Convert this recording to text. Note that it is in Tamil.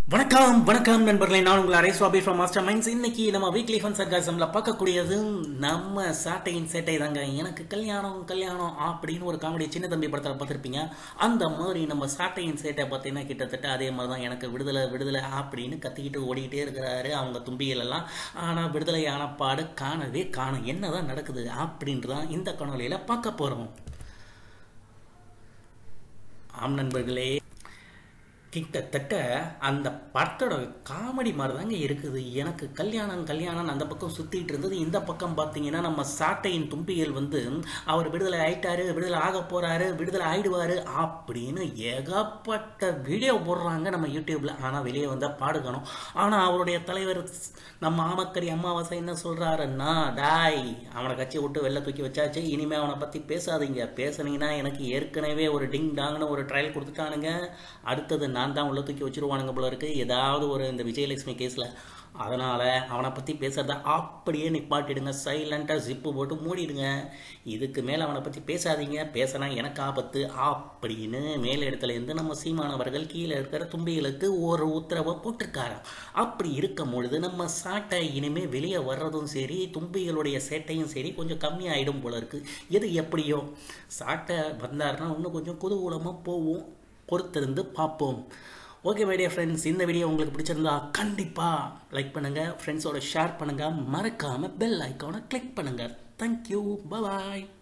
வணக்கம் வணக்கம் நண்பர்களே நான் உங்கள் அரே சுவாபி ஃப்ரம் மாஸ்டர் மைண்ட்ஸ் இன்னைக்கு நம்ம வீக்லி ஃபன் சர்காசம்ல பார்க்கக்கூடியது நம்ம சாட்டையின் சேட்டை தாங்க எனக்கு கல்யாணம் கல்யாணம் அப்படின்னு ஒரு காமெடி சின்ன தம்பி படத்தில் பார்த்துருப்பீங்க அந்த மாதிரி நம்ம சாட்டையின் சேட்டை பார்த்தீங்கன்னா கிட்டத்தட்ட அதே மாதிரி தான் எனக்கு விடுதலை விடுதலை அப்படின்னு கத்திக்கிட்டு ஓடிக்கிட்டே இருக்கிறாரு அவங்க தும்பிகள் எல்லாம் ஆனால் விடுதலையான பாடு காணவே காணும் என்னதான் நடக்குது அப்படின்ட்டு தான் இந்த காணொலியில் பார்க்க போகிறோம் ஆம் நண்பர்களே கிட்டத்தட்ட அந்த படத்தோட காமெடி மாதிரி தாங்க இருக்குது எனக்கு கல்யாணம் கல்யாணம் அந்த பக்கம் சுற்றிட்டு இருந்தது இந்த பக்கம் பார்த்தீங்கன்னா நம்ம சாட்டையின் தும்பிகள் வந்து அவர் விடுதலை ஆயிட்டாரு விடுதலை ஆக போறாரு விடுதலை ஆயிடுவாரு அப்படின்னு ஏகப்பட்ட வீடியோ போடுறாங்க நம்ம யூடியூப்ல ஆனால் வெளியே வந்தால் பாடுக்கணும் ஆனால் அவருடைய தலைவர் நம்ம ஆமக்கரி அமாவாசை என்ன சொல்றாருன்னா டாய் அவனை கட்சி விட்டு வெளில தூக்கி வச்சாச்சு இனிமே அவனை பற்றி பேசாதீங்க பேசுனீங்கன்னா எனக்கு ஏற்கனவே ஒரு டிங் டாங்னு ஒரு ட்ரையல் கொடுத்துட்டானுங்க அடுத்தது நான் தான் உள்ள தூக்கி வச்சிருவானுங்க போல இருக்கு ஏதாவது ஒரு இந்த விஜயலட்சுமி கேஸில் அதனால் அவனை பற்றி பேசுறத அப்படியே நிப்பாட்டிடுங்க சைலண்ட்டாக ஜிப்பு போட்டு மூடிடுங்க இதுக்கு மேலே அவனை பற்றி பேசாதீங்க பேசினா எனக்கு ஆபத்து அப்படின்னு மேல் இடத்துல இருந்து நம்ம சீமானவர்கள் கீழே இருக்கிற தும்பிகளுக்கு ஒரு உத்தரவை போட்டிருக்காராம் அப்படி இருக்கும் பொழுது நம்ம சாட்டை இனிமேல் வெளியே வர்றதும் சரி தும்பிகளுடைய சேட்டையும் சரி கொஞ்சம் கம்மியாயிடும் போல இருக்கு எது எப்படியோ சாட்டை வந்தாருன்னா இன்னும் கொஞ்சம் குதூகூலமாக போவோம் பொறுத்திருந்து பார்ப்போம் ஓகே மைடியா ஃப்ரெண்ட்ஸ் இந்த வீடியோ உங்களுக்கு பிடிச்சிருந்தா கண்டிப்பாக லைக் பண்ணுங்கள் ஃப்ரெண்ட்ஸோட ஷேர் பண்ணுங்கள் மறக்காமல் பெல் ஐக்கானை கிளிக் பண்ணுங்கள் தேங்க்யூ பாய்